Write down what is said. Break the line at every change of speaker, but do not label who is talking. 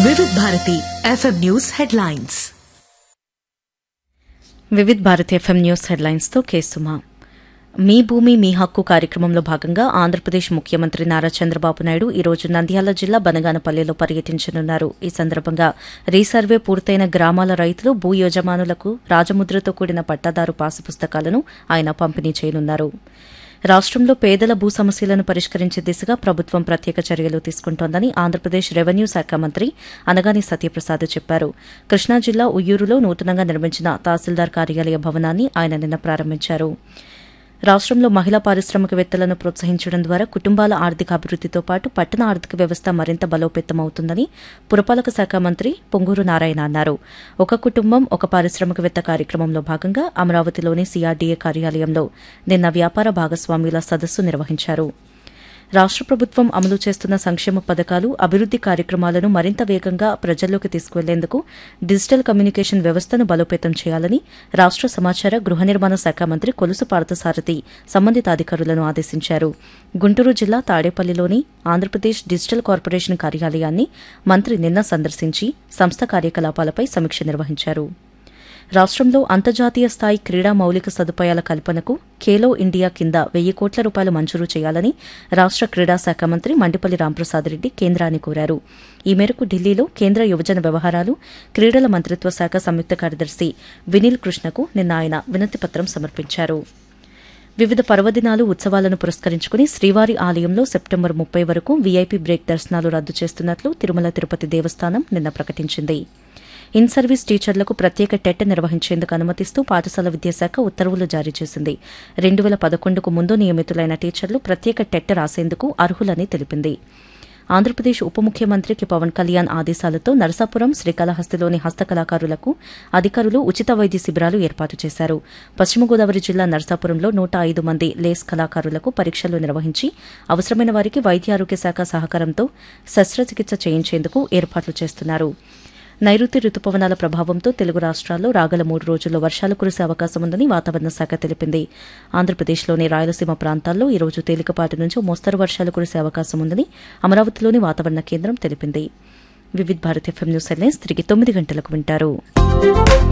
వివిధ Bharati FM news headlines
Vividh Bharat FM news హెడ్లైన్స్తో కేసుమా మీ భూమి మీ హక్కు కార్యక్రమంలో భాగంగా ఆంధ్రప్రదేశ్ ముఖ్యమంత్రి నారా చంద్రబాబు నాయుడు ఈ రోజు నంద్యాల జిల్లా బనగానపల్లిలో పర్యటించనున్నారు ఈ సందర్భంగా రీసర్వే పూర్తయిన గ్రామాల రైతులు భూ యజమానులకు రాజముద్రతో కూడిన పట్టాదారు పాసు పుస్తకాలను ఆయన పంపిణీ చేయనున్నారు రాష్ట్రంలో పేదల భూ సమస్యలను పరిష్కరించే దిశగా ప్రభుత్వం ప్రత్యేక చర్యలు తీసుకుంటోందని ఆంధ్రప్రదేశ్ రెవెన్యూ శాఖ మంత్రి అనగాని సత్యప్రసాద్ చెప్పారు కృష్ణా జిల్లా ఉయ్యూరులో నూతనంగా నిర్మించిన తహసీల్దార్ కార్యాలయ భవనాన్ని ఆయన నిన్న ప్రారంభించారు రాష్ట్రంలో మహిళా పారిశ్రామికవేత్తలను ప్రోత్సహించడం ద్వారా కుటుంబాల ఆర్థిక అభివృద్దితో పాటు పట్టణ ఆర్థిక వ్యవస్థ మరింత బలోపేతమవుతుందని పురపాలక శాఖ మంత్రి పొంగూరు నారాయణ అన్నారు ఒక కుటుంబం ఒక పారిశ్రామికవేత్త కార్యక్రమంలో భాగంగా అమరావతిలోని సీఆర్డీఏ కార్యాలయంలో నిన్న వ్యాపార భాగస్వామ్యుల సదస్సు నిర్వహించారు రాష్ట్ర ప్రభుత్వం అమలు చేస్తున్న సంక్షేమ పథకాలు అభివృద్ది కార్యక్రమాలను మరింత వేగంగా ప్రజల్లోకి తీసుకువెళ్లేందుకు డిజిటల్ కమ్యూనికేషన్ వ్యవస్థను బలోపేతం చేయాలని రాష్ట్ర సమాచార గృహ నిర్మాణ శాఖ మంత్రి కొలుసు పార్థసారథి సంబంధిత అధికారులను ఆదేశించారు గుంటూరు జిల్లా తాడేపల్లిలోని ఆంధ్రప్రదేశ్ డిజిటల్ కార్పొరేషన్ కార్యాలయాన్ని మంత్రి నిన్న సందర్శించి సంస్థ కార్యకలాపాలపై సమీక్ష నిర్వహించారు రాష్ట్రంలో అంతర్జాతీయ స్థాయి క్రీడా మౌలిక సదుపాయాల కల్పనకు ఖేలో ఇండియా కింద వెయ్యి కోట్ల రూపాయలు మంజూరు చేయాలని రాష్ట్ర క్రీడా శాఖ మంత్రి మండిపల్లి రాంప్రసాద్ రెడ్డి కేంద్రాన్ని కోరారు ఈ మేరకు ఢిల్లీలో కేంద్ర యువజన వ్యవహారాలు క్రీడల మంత్రిత్వ శాఖ సంయుక్త కార్యదర్శి వినిల్ కృష్ణకు నిన్న ఆయన వినతిపత్రం సమర్పించారు వివిధ పర్వదినాలు ఉత్సవాలను పురస్కరించుకుని శ్రీవారి ఆలయంలో సెప్టెంబర్ ముప్పై వరకు వీఐపీ బ్రేక్ దర్శనాలు రద్దు చేస్తున్నట్లు తిరుమల తిరుపతి దేవస్థానం నిన్న ప్రకటించింది ఇన్ సర్వీస్ టీచర్లకు ప్రత్యేక టెట్ నిర్వహించేందుకు అనుమతిస్తూ పాఠశాల విద్యాశాఖ ఉత్తర్వులు జారీ చేసింది రెండు వేల పదకొండుకు ముందు నియమితులైన టీచర్లు ప్రత్యేక టెట్ రాసేందుకు అర్హులని తెలిపింది ఆంధ్రప్రదేశ్ ఉప ముఖ్యమంత్రి పవన్ కళ్యాణ్ ఆదేశాలతో నరసాపురం శ్రీకాళహస్తిలోని హస్తకళాకారులకు అధికారులు ఉచిత వైద్య శిబిరాలు ఏర్పాటు చేశారు పశ్చిమ గోదావరి జిల్లా నరసాపురంలో నూట ఐదు మంది లేస్ కళాకారులకు పరీక్షలు నిర్వహించి అవసరమైన వారికి వైద్య ఆరోగ్య శాఖ సహకారంతో శస్త్రచికిత్స చేయించేందుకు ఏర్పాట్లు చేస్తున్నారు నైరుతి రుతుపవనాల ప్రభావంతో తెలుగు రాష్ట్రాల్లో రాగల మూడు రోజుల్లో వర్షాలు కురిసే అవకాశం ఉందని వాతావరణ శాఖ తెలిపింది ఆంధ్రప్రదేశ్లోని రాయలసీమ ప్రాంతాల్లో ఈ రోజు తేలికపాటి నుంచి మోస్తరు వర్షాలు కురిసే అవకాశం ఉందని అమరావతిలోని వాతావరణ కేంద్రం తెలిపింది Vividh Bharat FM news headlines తిరిగి తొమ్మిది గంటలకు వింటారు